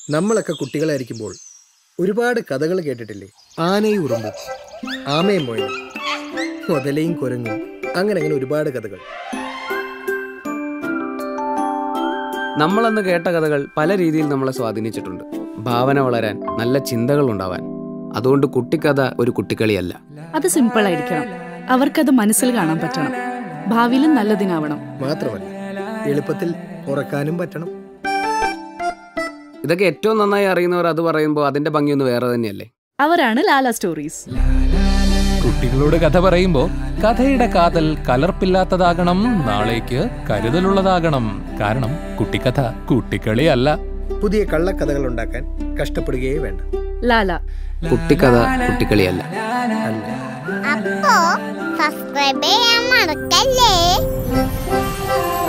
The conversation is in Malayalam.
നമ്മളൊക്കെ കുട്ടികളായിരിക്കുമ്പോൾ ഒരുപാട് കഥകൾ കേട്ടിട്ടില്ലേ ആനയും ഉറുമ്പും ആമയും മോയും മുതലയും കുരങ്ങും അങ്ങനെ അങ്ങനെ ഒരുപാട് കഥകൾ നമ്മളന്ന് കേട്ട കഥകൾ പല രീതിയിൽ നമ്മളെ സ്വാധീനിച്ചിട്ടുണ്ട് ഭാവന വളരാൻ നല്ല ചിന്തകൾ ഉണ്ടാവാൻ അതുകൊണ്ട് കുട്ടിക്കഥ ഒരു കുട്ടിക്കളിയല്ല അത് സിമ്പിൾ ആയിരിക്കണം അവർക്കത് മനസ്സിൽ കാണാൻ പറ്റണം ഭാവിയിലും നല്ലതിനാവണം മാത്രമല്ല എളുപ്പത്തിൽ ഉറക്കാനും പറ്റണം ഇതൊക്കെ ഏറ്റവും നന്നായി അറിയുന്നവർ അത് പറയുമ്പോൾ അതിന്റെ ഭംഗിയൊന്ന് വേറെ തന്നെയല്ലേ അവരാണ് ലാല സ്റ്റോറീസ് കുട്ടികളോട് കഥ പറയുമ്പോ കഥയുടെ കാതൽ കലർപ്പില്ലാത്തതാകണം നാളേക്ക് കരുതലുള്ളതാകണം കാരണം കുട്ടിക്കഥ കുട്ടിക്കളിയല്ല പുതിയ കള്ളക്കഥകൾ ഉണ്ടാക്കാൻ കഷ്ടപ്പെടുകയേ വേണ്ട ലാല കുട്ടിക്കഥ കുട്ടിക്കളിയല്ല അല്ല അപ്പോ സബ്സ്ക്രൈബ് ചെയ്യാൻ മറക്കല്ലേ